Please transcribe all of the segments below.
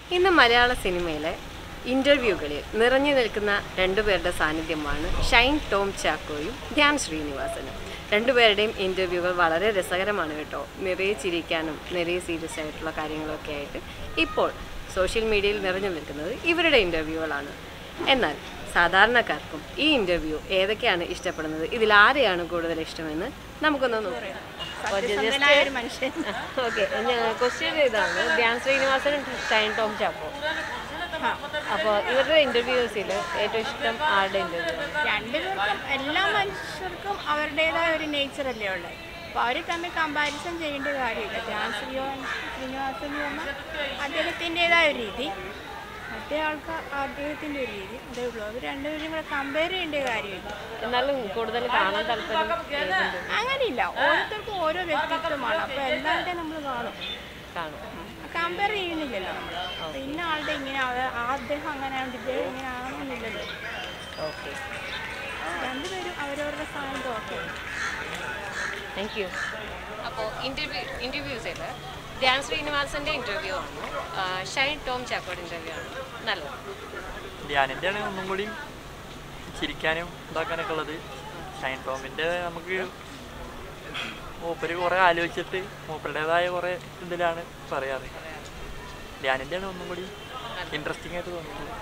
ഇന്ന് മലയാള സിനിമയിലെ ഇന്റർവ്യൂകളിൽ നിറഞ്ഞു നിൽക്കുന്ന രണ്ടുപേരുടെ സാന്നിധ്യമാണ് ഷൈൻ ടോം ചാക്കോയും ധ്യാൻ ശ്രീനിവാസനും രണ്ടുപേരുടെയും ഇന്റർവ്യൂകൾ വളരെ രസകരമാണ് കേട്ടോ നിറയെ ചിരിക്കാനും നിറയെ സീരിയസ് ആയിട്ടുള്ള കാര്യങ്ങളൊക്കെ ആയിട്ട് ഇപ്പോൾ സോഷ്യൽ മീഡിയയിൽ നിറഞ്ഞു നിൽക്കുന്നത് ഇവരുടെ ഇന്റർവ്യൂകളാണ് എന്നാൽ സാധാരണക്കാർക്കും ഈ ഇന്റർവ്യൂ ഏതൊക്കെയാണ് ഇഷ്ടപ്പെടുന്നത് ഇതിൽ ആരെയാണ് കൂടുതൽ ഇഷ്ടമെന്ന് നമുക്കൊന്ന് നോക്കാം സത്യസന്ധനായ ഒരു മനുഷ്യൻ ഓക്കെ ക്വസ്റ്റ്യൻ ഇതാണ് ധ്യാൻ ശ്രീനിവാസനും ഷൈൻ ടോം ചാക്കോ അപ്പോൾ ഇവരുടെ ഇന്റർവ്യൂസിൽ ഏറ്റവും ഇഷ്ടം ആരുടെ ഇന്റർവ്യൂ രണ്ടുപേർക്കും എല്ലാ മനുഷ്യർക്കും അവരുടേതായ ഒരു നേച്ചർ അല്ലേ ഉള്ളത് അപ്പോൾ അവർ തമ്മിൽ കമ്പാരിസൺ ചെയ്യേണ്ട കാര്യമില്ല ധ്യാൻ ശ്രീയോ ശ്രീനിവാസൻ എന്ന് പറഞ്ഞാൽ അദ്ദേഹത്തിൻ്റെതായ ഒരു രീതി മറ്റേ ആൾക്കാർ അദ്ദേഹത്തിൻ്റെ ഒരു രീതി അതേ ഉള്ളൂ അവർ രണ്ടുപേരും കൂടെ കമ്പയർ ചെയ്യേണ്ട കാര്യമില്ല എന്നാലും കൂടുതൽ കാണാൻ താല്പര്യം ഏതുണ്ട്? അങ്ങനെയില്ല ഓരോരുത്തർക്കും ഓരോ വ്യക്തിത്വമാണ് അപ്പോൾ എല്ലാവരുടെയും നമ്മൾ കാണും കാണും കമ്പയർ ചെയ്യുന്നില്ലല്ലോ നമ്മൾ അപ്പോൾ ഇന്ന ആളുടെ ഇങ്ങനെ അവ- ആ അദ്ദേഹം അങ്ങനെ ആയതുകൊണ്ട് ഇദ്ദേഹം ഇങ്ങനെ ആണെന്നില്ലല്ലോ ഓക്കെ രണ്ടുപേരും അവരവരുടെ സ്ഥാനത്ത് ഓക്കെ താങ്ക് യു അപ്പോൾ ഇൻ്റർവ്യൂ ഇൻ്റർവ്യൂസിൽ ധ്യാൻ ശ്രീനിവാസൻ്റെ ഇൻ്റർവ്യൂ ആണ് ആ, ഷൈൻ ടോം ചാക്കോയുടെ ഇൻ്റർവ്യൂ ആണ് നല്ലത് ധ്യാനിൻ്റെ ആണ് ഒന്നും കൂടി ചിരിക്കാനും ഇതാക്കാനൊക്കെ ഉള്ളത് ഷൈൻ ടോമിൻ്റെ നമുക്ക് മൂപ്പര് കുറേ ആലോചിച്ചിട്ട് മൂപ്പരുടേതായ കുറേ ഇതിലാണ് പറയാറ് ധ്യാനിൻ്റെ ആണ് ഒന്നും കൂടി ഇൻട്രസ്റ്റിംഗ് ആയിട്ട് തോന്നുന്നത്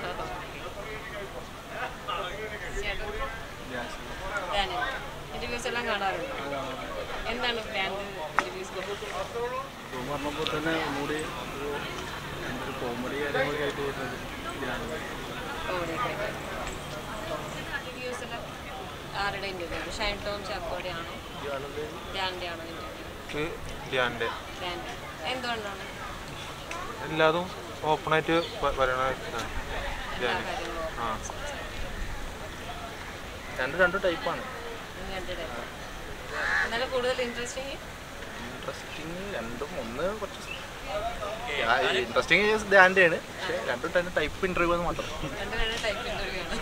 ഇൻ്റർവ്യൂസ് എല്ലാം കാണാറുണ്ട് എന്താണ് ബ്രാൻഡ് ഇൻ്റർവ്യൂസ് പറഞ്ഞപ്പോൾ തന്നെ ഒന്നുകൂടി ഒരു എന്തൊരു കോമഡി കാര്യങ്ങളൊക്കെ ആയിട്ട് വരുന്നത് ഇതിലാണ് ഇന്റർവ്യൂസിൽ ആരുടെ ഇന്റർവ്യൂ ഷൈൻ ടോം ചാക്കോയുടെ ആണോ ധ്യാൻ്റെ ആണോ ഇന്റർവ്യൂ ധ്യാൻ്റെ ധ്യാൻ്റെ എന്തുകൊണ്ടാണ് എല്ലാതും ഓപ്പണായിട്ട് പറയണ ഇതാണ് എല്ലാ കാര്യങ്ങളും ആ രണ്ട് രണ്ട് ടൈപ്പാണ് രണ്ട് type. എന്നാലും കൂടുതൽ ഇൻട്രസ്റ്റിംഗ് ഇൻട്രസ്റ്റിംഗ് രണ്ടും ഒന്ന് കുറച്ച് ഇൻട്രസ്റ്റിംഗ് ധ്യാൻ്റെ ആണ് പക്ഷേ രണ്ടും രണ്ട് ടൈപ്പ് ഇന്റർവ്യൂ എന്ന് മാത്രം രണ്ട് രണ്ട് ടൈപ്പ് ഇന്റർവ്യൂ ആണ്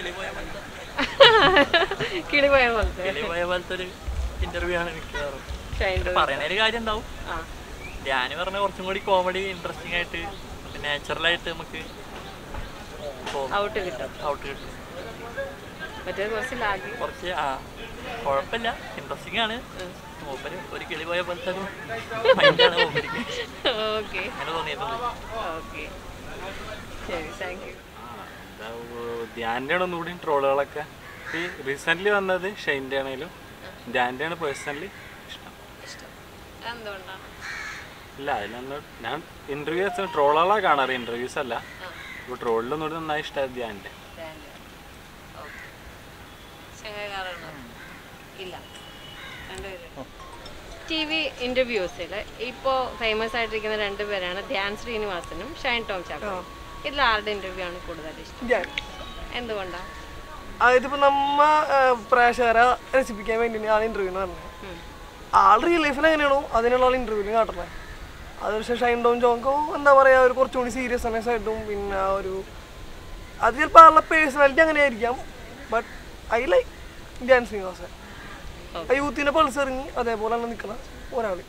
കിളി പോയ പോലത്തെ കിളി പോയ പോലത്തെ ഒരു ഇൻ്റർവ്യൂ ആണ് മിക്കവാറും ഷൈൻ ടോം പറയണൊരു കാര്യം ഉണ്ടാവും ആ ധ്യാന് പറഞ്ഞ കുറച്ചും കൂടി കോമഡി ഇൻട്രസ്റ്റിംഗ് ആയിട്ട് നാച്ചുറലായിട്ട് നമുക്ക് ഔട്ട് കിട്ടും ഔട്ട് കിട്ടും മറ്റേത് കുറച്ച് ലാഗി കുറച്ച് ആ കുഴപ്പമില്ല ഇൻട്രസ്റ്റിംഗ് ആണ് മൂപ്പര് ഒരു കിളി പോയ പോലത്തെ ഒരു മൈൻഡാണ് മൂപ്പരിക്ക് ഓക്കെ അങ്ങനെ തോന്നിയിട്ടുണ്ട് ഓക്കെ ശരി താങ്ക് യു ധ്യാൻ്റെ ആണ് ഒന്നുകൂടി ട്രോളുകളൊക്കെ ഈ റീസെൻ്റ്ലി വന്നത് ഷെയിൻ്റെ ആണെങ്കിലും ധ്യാൻ്റെ ആണ് പേഴ്സണലി ഇഷ്ടം ഇഷ്ടം എന്തുകൊണ്ടാണ് ഇല്ല അതിലൊന്നും ഞാൻ ഇൻ്റർവ്യൂസ് ട്രോളുകളാണ് കാണാറ് ഇൻ്റർവ്യൂസ് അല്ല ഇപ്പോൾ ട്രോളിലൊന്നുകൂടി നന്നായി ഇഷ്ടമായി ധ്യാൻ്റെ ഓക്കെ ചങ്ങായിക്കാരാണ് ഇല്ല രണ്ടുപേരും ടി വി ഇൻ്റർവ്യൂസിൽ ഇപ്പോൾ ഫേമസ് ആയിട്ടിരിക്കുന്ന രണ്ടുപേരാണ് ധ്യാൻ ശ്രീനിവാസനും ഷൈൻ ടോം ചാക്കോ ഇതിൽ ആരുടെ ഇൻ്റർവ്യൂ ആണ് കൂടുതൽ ഇഷ്ടം ഞാൻ എന്തുകൊണ്ടാണ് അതിപ്പോ നമ്മ ആ, പ്രേക്ഷകരെ രസിപ്പിക്കാൻ വേണ്ടിയാണ് ആൾ ഇന്റർവ്യൂ എന്ന് പറഞ്ഞത് ആൾ റിയൽ ലൈഫിൽ എങ്ങനെയാണോ അതിനുള്ള ആൾ ഇന്റർവ്യൂവിൽ കാട്ടണേ അത് പക്ഷേ ഷൈൻ ഡോൺ ജോങ്കോ എന്താ പറയാ ഒരു കുറച്ചുകൂടി സീരിയസ്നെസ് ആയിട്ടും പിന്നെ ആ ഒരു അത് ചിലപ്പോൾ ആളുടെ പേഴ്സണാലിറ്റി അങ്ങനെ ആയിരിക്കാം but I like Dhyan Sreenivasan ആ യൂത്തിൻ്റെ പൾസ് ഇറങ്ങി അതേപോലെ തന്നെ നിൽക്കുന്ന ഒരാൾ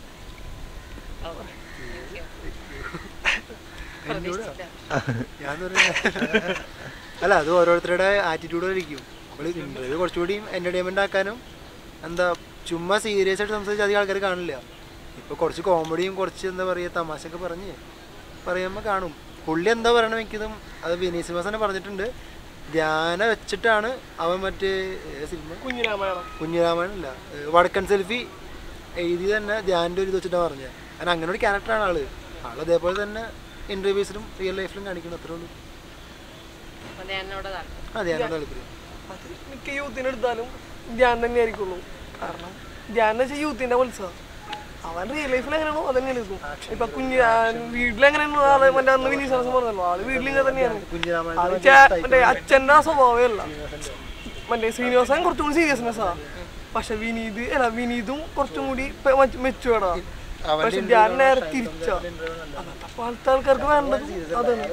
ഞാൻ അല്ല അത് ഓരോരുത്തരുടെ ആറ്റിറ്റ്യൂഡ് ഇരിക്കും നമ്മൾ ഇന്റർവ്യൂ കുറച്ചുകൂടി എന്റർടൈൻമെന്റ് ആക്കാനും എന്താ ചുമ്മാ സീരിയസ് ആയിട്ട് സംസാരിച്ച് അധികം ആൾക്കാർ കാണില്ല ഇപ്പൊ കുറച്ച് കോമഡിയും കുറച്ച് എന്താ പറയുക തമാശയൊക്കെ പറഞ്ഞ് പറയുമ്പോൾ കാണും പുള്ളി എന്താ പറയണ മിക്കതും അത് വിനീത് തന്നെ പറഞ്ഞിട്ടുണ്ട് ധ്യാന വെച്ചിട്ടാണ് അവൻ മറ്റേ ഏത് സിനിമ കുഞ്ഞിരാമായണം കുഞ്ഞിരാമനല്ല ഏഹ് വടക്കൻ സെൽഫി എഴുതി തന്നെ ധ്യാൻ്റെ ഒരു ഇത് വെച്ചിട്ടാണ് പറഞ്ഞത് കാരണം അങ്ങനെ ഒരു ക്യാരക്ടറാണ് ആള് ആൾ അതേപോലെ തന്നെ ഇന്റർവ്യൂസിലും റിയൽ ലൈഫിലും കാണിക്കണം അത്രേ ഉള്ളൂ അപ്പോൾ ധ്യാനോട് താല്പര്യം ആ ധ്യാനോട് താല്പര്യം അത് മിക്ക യൂത്തിനെടുത്താലും ധ്യാൻ തന്നെ ആയിരിക്കുള്ളൂ കാരണം ധ്യാൻ എന്ന് വെച്ചാൽ യൂത്തിന്റെ മത്സരം അവൻ റിയൽ ലൈഫിൽ എങ്ങനെയാണോ അതങ്ങനെ എടുക്കും ഇപ്പൊ കുഞ്ഞ് വീട്ടിലെങ്ങനെയാണോ ആള് മറ്റേ അന്ന് വിനീത് സാറസ് പറഞ്ഞല്ലോ ആള് വീട്ടിലിങ്ങനെ തന്നെയാണ് കുഞ്ഞിരാമൻ ആള് ചേ- മറ്റേ അച്ഛന്റെ ആ സ്വഭാവമല്ല മറ്റേ ശ്രീനിവാസൻ കുറച്ചും കൂടി സീരിയസ്നെസ് ആ പക്ഷെ വിനീത് അല്ല വിനീതും കുറച്ചും കൂടി മെച്ചുവേർഡാ പക്ഷെ ധ്യാൻ നേരെ തിരിച്ചാ അന്നത്തെ കാലത്തെ ആൾക്കാർക്ക് വേണ്ടത് അതാണ്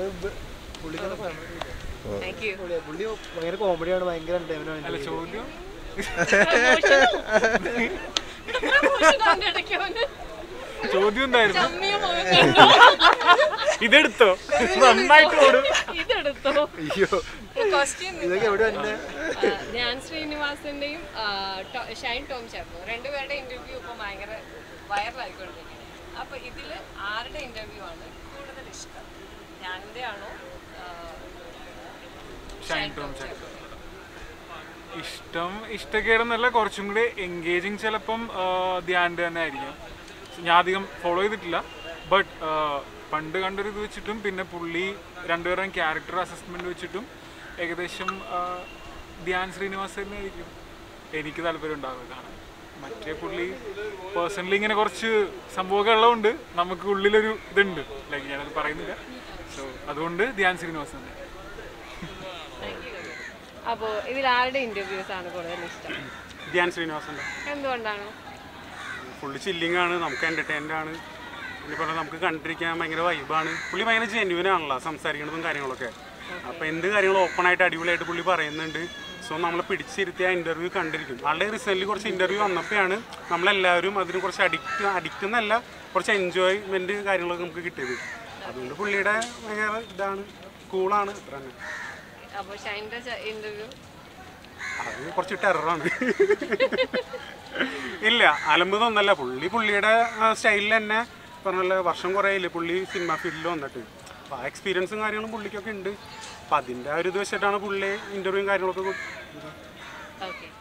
താങ്ക് യു പുള്ളി- പുള്ളി ഭയങ്കര കോമഡിയാണ് ഭയങ്കര entertainment ആണ് ചോദ്യം ഇടയ്ക്ക് അവന് ചോദ്യം എന്തായിരുന്നു ചമ്മിയ മുഖം കണ്ടു. ഇതെടുത്തോ നന്നായിട്ട് ഓടും ഇതെടുത്തോ അയ്യോ ക്വസ്റ്റ്യൻ ഇതൊക്കെ എവിടെ ഉണ്ട് ധ്യാൻ ശ്രീനിവാസന്റെയും ആ, ടോ- ഷൈൻ ടോം ചാക്കോ രണ്ടുപേരുടെ ഇന്റർവ്യൂ ഇപ്പൊ ഭയങ്കര വൈറലായിക്കൊണ്ടിരിക്കുന്നത് അപ്പൊ ഇതില് ആരുടെ ഇന്റർവ്യൂ ആണ് കൂടുതൽ ഇഷ്ടം ധ്യാനിന്റെ ആണോ ആ, ഷൈൻ ടോം ചാക്കോ ഇഷ്ടം ഇഷ്ടക്കേടെന്നല്ല കുറച്ചും കൂടി എൻഗേജിങ് ചിലപ്പം ധ്യാൻ്റെ തന്നെ ആയിരിക്കും ഞാൻ അധികം ഫോളോ ചെയ്തിട്ടില്ല ബട്ട് പണ്ട് കണ്ടൊരു ഇത് വെച്ചിട്ടും പിന്നെ പുള്ളി രണ്ടുപേരുടെയും ക്യാരക്ടർ അസസ്മെന്റ് വെച്ചിട്ടും ഏകദേശം ആ, ധ്യാൻ ശ്രീനിവാസ് തന്നെ ആയിരിക്കും എനിക്ക് താല്പര്യം ഉണ്ടാവുക കാണാൻ മറ്റേ പുള്ളി പേഴ്സണലി ഇങ്ങനെ കുറച്ച് സംഭവമൊക്കെ ഉള്ളതുകൊണ്ട് നമുക്ക് ഉള്ളിലൊരു ഇതുണ്ട് ലൈക്ക് ഞാനത് പറയുന്നില്ല സോ അതുകൊണ്ട് ധ്യാൻ ശ്രീനിവാസ് തന്നെ അപ്പോ ഇതിൽ ആരുടെ ഇന്റർവ്യൂസ് ആണ് കൂടുതൽ ഇഷ്ടം ധ്യാൻ ശ്രീനിവാസൻ്റെ എന്തുകൊണ്ടാണ് ഫുള്ള് ചില്ലിങ് ആണ് നമുക്ക് എൻ്റർടൈൻഡ് ആണ് പിന്നെ പറഞ്ഞാൽ നമുക്ക് കണ്ടിരിക്കാൻ ഭയങ്കര വൈബാണ് പുള്ളി ഭയങ്കര ജെന്യൂൻ ആണല്ലോ സംസാരിക്കുന്നതും കാര്യങ്ങളൊക്കെ അപ്പോൾ എന്ത് കാര്യങ്ങളും ഓപ്പൺ ആയിട്ട് അടിപൊളിയായിട്ട് പുള്ളി പറയുന്നുണ്ട് സോ നമ്മൾ പിടിച്ചിരുത്തി ആ ഇൻ്റർവ്യൂ കണ്ടിരിക്കും ആളുടെ റീസെൻ്റ്ലി കുറച്ച് ഇൻ്റർവ്യൂ വന്നപ്പോഴാണ് നമ്മളെല്ലാവരും അതിന് കുറച്ച് അഡിക്റ്റ് അഡിക്റ്റ് എന്നല്ല കുറച്ച് എൻജോയ്മെൻറ്റ് കാര്യങ്ങളൊക്കെ നമുക്ക് കിട്ടിയത് അതുകൊണ്ട് പുള്ളിയുടെ ഭയങ്കര ഇതാണ് കൂളാണ് അത്ര തന്നെ അപ്പൊ ഷൈൻ്റെ ഇന്റർവ്യൂ അത് കുറച്ച് ടെററാണ് ഇല്ല അലമ്പതൊന്നല്ല പുള്ളി പുള്ളിയുടെ സ്റ്റൈലിൽ തന്നെ പറഞ്ഞ വർഷം കുറേ ഇല്ലേ പുള്ളി സിനിമ ഫീൽഡിൽ വന്നിട്ട് അപ്പോൾ ആ എക്സ്പീരിയൻസും കാര്യങ്ങളും പുള്ളിക്കൊക്കെ ഉണ്ട് അപ്പം അതിൻ്റെ ആ ഒരു ഇത് വെച്ചിട്ടാണ് പുള്ളി ഇൻ്റർവ്യൂവും കാര്യങ്ങളൊക്കെ കൊടുത്തത് ഓക്കെ